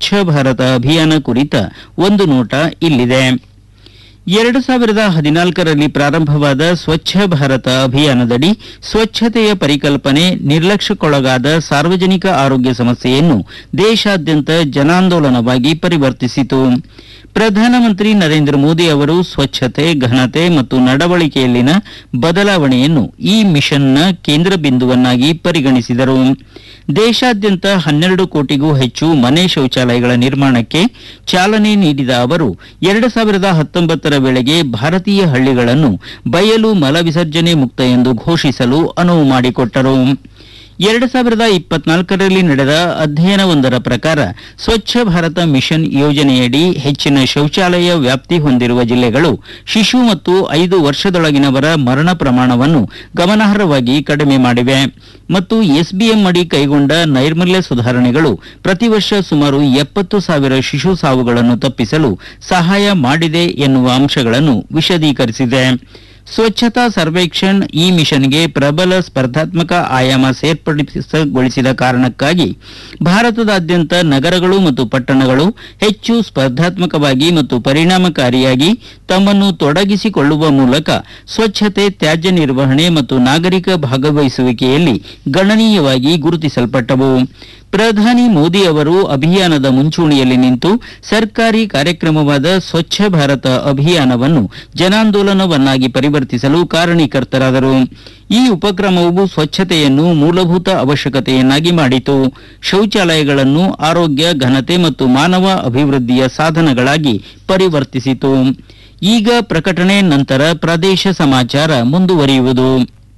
ಸ್ವಚ್ಛ ಭಾರತ ಅಭಿಯಾನ ಕುರಿತ ಒಂದು ನೋಟ ಇಲ್ಲಿದೆ ಎರಡು ಸಾವಿರದ ಹದಿನಾಲ್ಕರಲ್ಲಿ ಪ್ರಾರಂಭವಾದ ಸ್ವಚ್ಛ ಭಾರತ ಅಭಿಯಾನದಡಿ ಸ್ವಚ್ಛತೆಯ ಪರಿಕಲ್ಪನೆ ನಿರ್ಲಕ್ಷ್ಯಕ್ಕೊಳಗಾದ ಸಾರ್ವಜನಿಕ ಆರೋಗ್ಯ ಸಮಸ್ಯೆಯನ್ನು ದೇಶಾದ್ಯಂತ ಜನಾಂದೋಲನವಾಗಿ ಪರಿವರ್ತಿಸಿತು ಪ್ರಧಾನಮಂತ್ರಿ ನರೇಂದ್ರ ಮೋದಿ ಅವರು ಸ್ವಚ್ಛತೆ ಘನತೆ ಮತ್ತು ನಡವಳಿಕೆಯಲ್ಲಿನ ಬದಲಾವಣೆಯನ್ನು ಈ ಮಿಷನ್ನ ಕೇಂದ್ರ ಬಿಂದುವನ್ನಾಗಿ ಪರಿಗಣಿಸಿದರು ದೇಶಾದ್ಯಂತ ಹನ್ನೆರಡು ಕೋಟಿಗೂ ಹೆಚ್ಚು ಮನೆ ಶೌಚಾಲಯಗಳ ನಿರ್ಮಾಣಕ್ಕೆ ಚಾಲನೆ ನೀಡಿದ ಅವರು ಎರಡು ಸಾವಿರದ ಹತ್ತೊಂಬತ್ತರ ವೇಳೆಗೆ ಭಾರತೀಯ ಹಳ್ಳಿಗಳನ್ನು ಬಯಲು ಮಲ ವಿಸರ್ಜನೆ ಮುಕ್ತ ಎಂದು ಘೋಷಿಸಲು ಅನುವು ಮಾಡಿಕೊಟ್ಟರು ಎರಡು ಸಾವಿರದ ಇಪ್ಪತ್ನಾಲ್ಕರಲ್ಲಿ ನಡೆದ ಅಧ್ಯಯನವೊಂದರ ಪ್ರಕಾರ ಸ್ವಚ್ಛ ಭಾರತ ಮಿಷನ್ ಯೋಜನೆಯಡಿ ಹೆಚ್ಚಿನ ಶೌಚಾಲಯ ವ್ಯಾಪ್ತಿ ಹೊಂದಿರುವ ಜಿಲ್ಲೆಗಳು ಶಿಶು ಮತ್ತು ಐದು ವರ್ಷದೊಳಗಿನವರ ಮರಣ ಪ್ರಮಾಣವನ್ನು ಗಮನಾರ್ಹವಾಗಿ ಕಡಿಮೆ ಮಾಡಿವೆ ಮತ್ತು ಎಸ್ಬಿಎಂ ಅಡಿ ಕೈಗೊಂಡ ನೈರ್ಮಲ್ಯ ಸುಧಾರಣೆಗಳು ಪ್ರತಿ ವರ್ಷ ಸುಮಾರು ಎಪ್ಪತ್ತು ಸಾವಿರ ಶಿಶು ಸಾವುಗಳನ್ನು ತಪ್ಪಿಸಲು ಸಹಾಯ ಮಾಡಿದೆ ಎನ್ನುವ ಅಂಶಗಳನ್ನು ವಿಶದೀಕರಿಸಿದೆ ಸ್ವಚ್ಛತಾ ಸರ್ವೇಕ್ಷಣ್ ಈ ಮಿಷನ್ಗೆ ಪ್ರಬಲ ಸ್ಪರ್ಧಾತ್ಮಕ ಆಯಾಮ ಸೇರ್ಪಡಿಸಗೊಳಿಸಿದ ಕಾರಣಕ್ಕಾಗಿ ಭಾರತದಾದ್ಯಂತ ನಗರಗಳು ಮತ್ತು ಪಟ್ಟಣಗಳು ಹೆಚ್ಚು ಸ್ಪರ್ಧಾತ್ಮಕವಾಗಿ ಮತ್ತು ಪರಿಣಾಮಕಾರಿಯಾಗಿ ತಮ್ಮನ್ನು ತೊಡಗಿಸಿಕೊಳ್ಳುವ ಮೂಲಕ ಸ್ವಚ್ಛತೆ ತ್ಯಾಜ್ಯ ನಿರ್ವಹಣೆ ಮತ್ತು ನಾಗರಿಕ ಭಾಗವಹಿಸುವಿಕೆಯಲ್ಲಿ ಗಣನೀಯವಾಗಿ ಗುರುತಿಸಲ್ಪಟ್ಟವು ಪ್ರಧಾನಿ ಮೋದಿ ಅವರು ಅಭಿಯಾನದ ಮುಂಚೂಣಿಯಲ್ಲಿ ನಿಂತು ಸರ್ಕಾರಿ ಕಾರ್ಯಕ್ರಮವಾದ ಸ್ವಚ್ಛ ಭಾರತ ಅಭಿಯಾನವನ್ನು ಜನಾಂದೋಲನವನ್ನಾಗಿ ಪರಿವರ್ತಿಸಲು ಕಾರಣೀಕರ್ತರಾದರು ಈ ಉಪಕ್ರಮವು ಸ್ವಚ್ಛತೆಯನ್ನು ಮೂಲಭೂತ ಅವಶ್ಯಕತೆಯನ್ನಾಗಿ ಮಾಡಿತು ಶೌಚಾಲಯಗಳನ್ನು ಆರೋಗ್ಯ ಘನತೆ ಮತ್ತು ಮಾನವ ಅಭಿವೃದ್ಧಿಯ ಸಾಧನಗಳಾಗಿ ಪರಿವರ್ತಿಸಿತು ಈಗ ಪ್ರಕಟಣೆ ನಂತರ ಪ್ರದೇಶ ಸಮಾಚಾರ ಮುಂದುವರಿಯುವುದು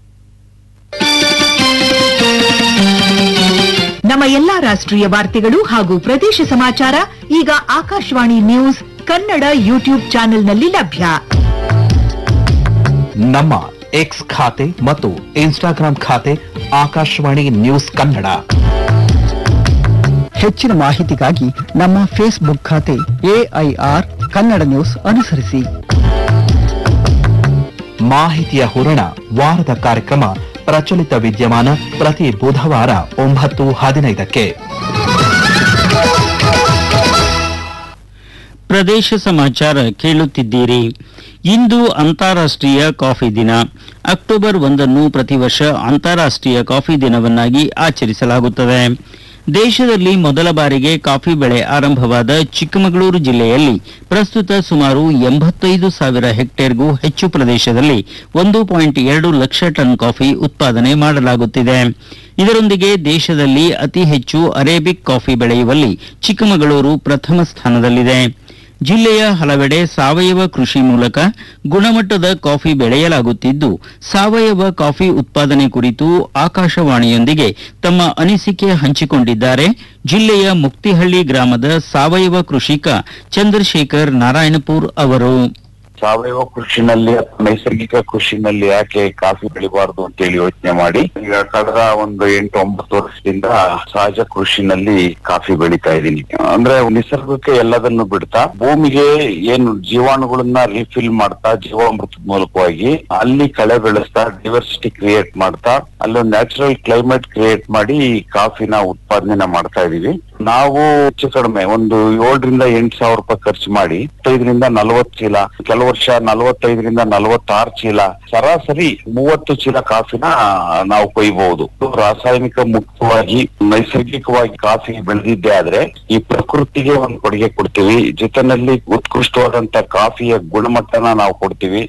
ನಮ್ಮ ಎಲ್ಲಾ ರಾಷ್ಟ್ರೀಯ ವಾರ್ತೆಗಳು ಹಾಗೂ ಪ್ರದೇಶ ಸಮಾಚಾರ ಈಗ ಆಕಾಶವಾಣಿ ನ್ಯೂಸ್ ಕನ್ನಡ ಯೂಟ್ಯೂಬ್ ಚಾನೆಲ್ನಲ್ಲಿ ಲಭ್ಯ ನಮ್ಮ ಎಕ್ಸ್ ಖಾತೆ ಮತ್ತು ಇನ್ಸ್ಟಾಗ್ರಾಂ ಖಾತೆ ಆಕಾಶವಾಣಿ ನ್ಯೂಸ್ ಕನ್ನಡ ಹೆಚ್ಚಿನ ಮಾಹಿತಿಗಾಗಿ ನಮ್ಮ ಫೇಸ್ಬುಕ್ ಖಾತೆ ಎಐಆರ್ ಕನ್ನಡ ನ್ಯೂಸ್ ಅನುಸರಿಸಿ ಮಾಹಿತಿಯ ಹೂರಣ ವಾರದ ಕಾರ್ಯಕ್ರಮ ಪ್ರಚಲಿತ ವಿದ್ಯಮಾನ ಪ್ರತಿ ಬುಧವಾರ ಒಂಬತ್ತು ಹದಿನೈದಕ್ಕೆ ಪ್ರದೇಶ ಸಮಾಚಾರ ಕೇಳುತ್ತಿದ್ದೀರಿ ಇಂದು ಅಂತಾರಾಷ್ಟ್ರೀಯ ಕಾಫಿ ದಿನ ಅಕ್ಟೋಬರ್ ಒಂದನ್ನು ಪ್ರತಿ ವರ್ಷ ಅಂತಾರಾಷ್ಟ್ರೀಯ ಕಾಫಿ ದಿನವನ್ನಾಗಿ ಆಚರಿಸಲಾಗುತ್ತದೆ ದೇಶದಲ್ಲಿ ಮೊದಲ ಬಾರಿಗೆ ಕಾಫಿ ಬೆಳೆ ಆರಂಭವಾದ ಚಿಕ್ಕಮಗಳೂರು ಜಿಲ್ಲೆಯಲ್ಲಿ ಪ್ರಸ್ತುತ ಸುಮಾರು ಎಂಬತ್ತೈದು ಸಾವಿರ ಹೆಕ್ಟೇರ್ಗೂ ಹೆಚ್ಚು ಪ್ರದೇಶದಲ್ಲಿ ಒಂದು ಪಾಯಿಂಟ್ ಎರಡು ಲಕ್ಷ ಟನ್ ಕಾಫಿ ಉತ್ಪಾದನೆ ಮಾಡಲಾಗುತ್ತಿದೆ ಇದರೊಂದಿಗೆ ದೇಶದಲ್ಲಿ ಅತಿ ಹೆಚ್ಚು ಅರೇಬಿಕ್ ಕಾಫಿ ಬೆಳೆಯುವಲ್ಲಿ ಚಿಕ್ಕಮಗಳೂರು ಪ್ರಥಮ ಸ್ಥಾನದಲ್ಲಿದೆ ಜಿಲ್ಲೆಯ ಹಲವೆಡೆ ಸಾವಯವ ಕೃಷಿ ಮೂಲಕ ಗುಣಮಟ್ಟದ ಕಾಫಿ ಬೆಳೆಯಲಾಗುತ್ತಿದ್ದು ಸಾವಯವ ಕಾಫಿ ಉತ್ಪಾದನೆ ಕುರಿತು ಆಕಾಶವಾಣಿಯೊಂದಿಗೆ ತಮ್ಮ ಅನಿಸಿಕೆ ಹಂಚಿಕೊಂಡಿದ್ದಾರೆ ಜಿಲ್ಲೆಯ ಮುಕ್ತಿಹಳ್ಳಿ ಗ್ರಾಮದ ಸಾವಯವ ಕೃಷಿಕ ಚಂದ್ರಶೇಖರ್ ನಾರಾಯಣಪುರ್ ಅವರು ಸಾವಯವ ಕೃಷಿನಲ್ಲಿ ಅಥವಾ ನೈಸರ್ಗಿಕ ಕೃಷಿನಲ್ಲಿ ಯಾಕೆ ಕಾಫಿ ಬೆಳಿಬಾರ್ದು ಅಂತ ಹೇಳಿ ಯೋಚನೆ ಮಾಡಿ ಈಗ ಕಳೆದ ಒಂದು ಎಂಟು ಒಂಬತ್ತು ವರ್ಷದಿಂದ ಸಹಜ ಕೃಷಿನಲ್ಲಿ ಕಾಫಿ ಬೆಳಿತಾ ಇದ್ದೀನಿ ಅಂದ್ರೆ ನಿಸರ್ಗಕ್ಕೆ ಎಲ್ಲದನ್ನು ಬಿಡ್ತಾ ಭೂಮಿಗೆ ಏನು ಜೀವಾಣುಗಳನ್ನ ರೀಫಿಲ್ ಮಾಡ್ತಾ ಜೀವಾಮೃತದ ಮೂಲಕವಾಗಿ ಅಲ್ಲಿ ಕಳೆ ಬೆಳೆಸ್ತಾ ಡೈವರ್ಸಿಟಿ ಕ್ರಿಯೇಟ್ ಮಾಡ್ತಾ ಅಲ್ಲೊಂದು ನ್ಯಾಚುರಲ್ ಕ್ಲೈಮೇಟ್ ಕ್ರಿಯೇಟ್ ಮಾಡಿ ಈ ಕಾಫಿನ ಉತ್ಪಾದನೆ ಮಾಡ್ತಾ ಇದೀವಿ ನಾವು ಹೆಚ್ಚು ಕಡಿಮೆ ಒಂದು ಏಳರಿಂದ ಎಂಟು ಸಾವಿರ ರೂಪಾಯಿ ಖರ್ಚು ಮಾಡಿ ಐದರಿಂದ ನಲವತ್ತು ಚೀಲ ಕೆಲವು ವರ್ಷ ನಲವತ್ತೈದರಿಂದ ನಲವತ್ತಾರು ಚೀಲ ಸರಾಸರಿ ಮೂವತ್ತು ಚೀಲ ಕಾಫಿನ ನಾವು ಕೊಯ್ಬಹುದು ರಾಸಾಯನಿಕ ಮುಕ್ತವಾಗಿ ನೈಸರ್ಗಿಕವಾಗಿ ಕಾಫಿ ಬೆಳೆದಿದ್ದೆ ಆದ್ರೆ ಈ ಪ್ರಕೃತಿಗೆ ಒಂದು ಕೊಡುಗೆ ಕೊಡ್ತೀವಿ ಜೊತೆನಲ್ಲಿ ಉತ್ಕೃಷ್ಟವಾದಂತ ಕಾಫಿಯ ಗುಣಮಟ್ಟನ ನಾವು ಕೊಡ್ತೀವಿ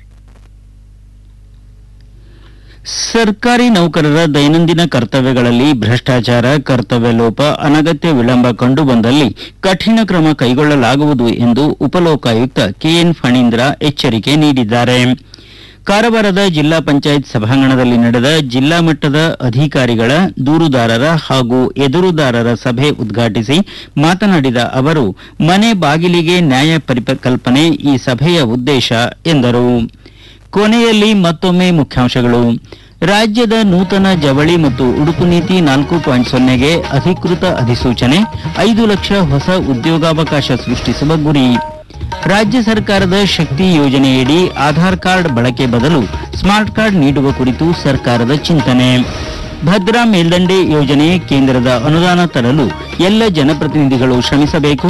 ಸರ್ಕಾರಿ ನೌಕರರ ದೈನಂದಿನ ಕರ್ತವ್ಯಗಳಲ್ಲಿ ಭ್ರಷ್ಟಾಚಾರ ಕರ್ತವ್ಯ ಲೋಪ ಅನಗತ್ಯ ವಿಳಂಬ ಕಂಡುಬಂದಲ್ಲಿ ಕಠಿಣ ಕ್ರಮ ಕೈಗೊಳ್ಳಲಾಗುವುದು ಎಂದು ಉಪಲೋಕಾಯುಕ್ತ ಕೆಎನ್ ಫಣೀಂದ್ರ ಎಚ್ಚರಿಕೆ ನೀಡಿದ್ದಾರೆ ಕಾರವಾರದ ಜಿಲ್ಲಾ ಪಂಚಾಯತ್ ಸಭಾಂಗಣದಲ್ಲಿ ನಡೆದ ಜಿಲ್ಲಾ ಮಟ್ಟದ ಅಧಿಕಾರಿಗಳ ದೂರುದಾರರ ಹಾಗೂ ಎದುರುದಾರರ ಸಭೆ ಉದ್ಘಾಟಿಸಿ ಮಾತನಾಡಿದ ಅವರು ಮನೆ ಬಾಗಿಲಿಗೆ ನ್ಯಾಯ ಪರಿಕಲ್ಪನೆ ಈ ಸಭೆಯ ಉದ್ದೇಶ ಎಂದರು ಕೊನೆಯಲ್ಲಿ ಮತ್ತೊಮ್ಮೆ ಮುಖ್ಯಾಂಶಗಳು ರಾಜ್ಯದ ನೂತನ ಜವಳಿ ಮತ್ತು ಉಡುಪು ನೀತಿ ನಾಲ್ಕು ಪಾಯಿಂಟ್ ಸೊನ್ನೆಗೆ ಅಧಿಕೃತ ಅಧಿಸೂಚನೆ ಐದು ಲಕ್ಷ ಹೊಸ ಉದ್ಯೋಗಾವಕಾಶ ಸೃಷ್ಟಿಸುವ ಗುರಿ ರಾಜ್ಯ ಸರ್ಕಾರದ ಶಕ್ತಿ ಯೋಜನೆಯಡಿ ಆಧಾರ್ ಕಾರ್ಡ್ ಬಳಕೆ ಬದಲು ಸ್ಮಾರ್ಟ್ ಕಾರ್ಡ್ ನೀಡುವ ಕುರಿತು ಸರ್ಕಾರದ ಚಿಂತನೆ ಭದ್ರಾ ಮೇಲ್ದಂಡೆ ಯೋಜನೆ ಕೇಂದ್ರದ ಅನುದಾನ ತರಲು ಎಲ್ಲ ಜನಪ್ರತಿನಿಧಿಗಳು ಶ್ರಮಿಸಬೇಕು